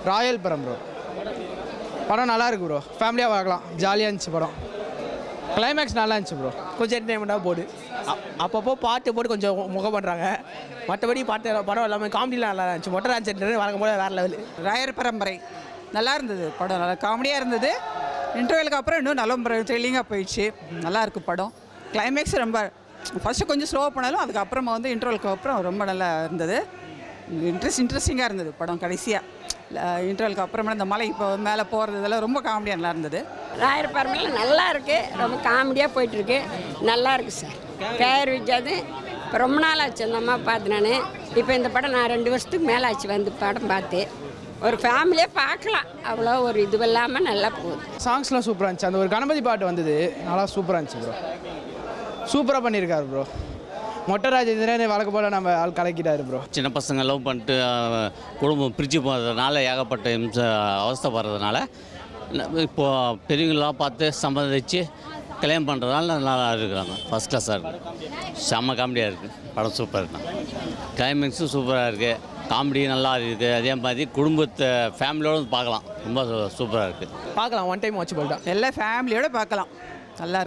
Royal படம் bro படம் நல்லா இருக்கு ப்ரோ ஃபேமிலியாக பார்க்கலாம் ஜாலியாக இருந்துச்சு படம் கிளைமேக்ஸ் நல்லா இருந்துச்சு ப்ரோ கொஞ்சம் என்டர்டைன்மெண்ட்டாக போடு அ- அப்பப்போ பாட்டு போட்டு கொஞ்சம் முகம் பண்ணுறாங்க மற்றபடி பாட்டு படம் எல்லாமே காமெடிலாம் நல்லா இருந்துச்சு மொட்டை ராஜ் வழக்கம் போல வேறு லெவல் ராயர் பரம்பரை நல்லா இருந்தது படம் நல்லா காமெடியாக இருந்தது இன்டர்வெலுக்கு அப்புறம் இன்னும் நல்ல த்ரில்லிங்காக போயிடுச்சு நல்லா இருக்கு படம் கிளைமேக்ஸ் ரொம்ப ஃபஸ்ட்டு கொஞ்சம் ஸ்லோவாக போனாலும் அதுக்கப்புறமா வந்து இன்டர்வலுக்கு அப்புறம் ரொம்ப நல்லா இருந்தது இன்ட்ரெஸ்ட் இன்ட்ரெஸ்டிங்காக இருந்தது படம் கடைசியாக இன்டர்வலுக்கு அப்புறமா இந்த மலை இப்போ மேலே போகிறது இதெல்லாம் ரொம்ப காமெடியாக நல்லா இருந்தது ராயர் பரம்பரையில் நல்லா இருக்கு ரொம்ப காமெடியாக போயிட்டு இருக்கு நல்லா இருக்கு சார் பேர் விஜயாது இப்போ ரொம்ப நாள் ஆச்சு அந்த அம்மா பார்த்து நான் இப்போ இந்த படம் நான் ரெண்டு வருஷத்துக்கு மேலே ஆச்சு வந்து படம் பார்த்து ஒரு ஃபேமிலியே பார்க்கலாம் அவ்வளோ ஒரு இது இல்லாமல் நல்லா போகுது சாங்ஸ்லாம் சூப்பராக இருந்துச்சு அந்த ஒரு கணபதி பாட்டு வந்தது நல்லா சூப்பராக இருந்துச்சு ப்ரோ சூப்பராக பண்ணியிருக்காரு ப்ரோ மொட்டை ராஜேந்திரன் வழக்கு போல் நம்ம ஆள் கலக்கிட்டாரு ப்ரோ சின்ன பசங்க லவ் பண்ணிட்டு அஹ், குடும்பம் பிரித்து போகிறதுனால ஏகப்பட்ட இம்சை அவஸ்தைப்படுறதுனால ந- இப்போ பெரியவங்களாம் பார்த்து சம்மதிச்சு கல்யாணம் பண்ணுறதுனால நல்லா இருக்கிறாங்க ஃபஸ்ட் கிளாஸாக இருக்குது செம்ம காமெடியாக இருக்குது படம் சூப்பர் தான் கிளைமேக்ஸும் சூப்பராக இருக்குது காமெடி நல்லா இருக்குது அதே மாதிரி குடும்பத்தை ஃபேமிலியோடு பார்க்கலாம் ரொம்ப சூப்பராக இருக்குது பார்க்கலாம் ஒன் டைம் வாட்ச் பண்ணிட்டேன் எல்லா ஃபேமிலியோட பார்க்கலாம் நல்லா இருக்கு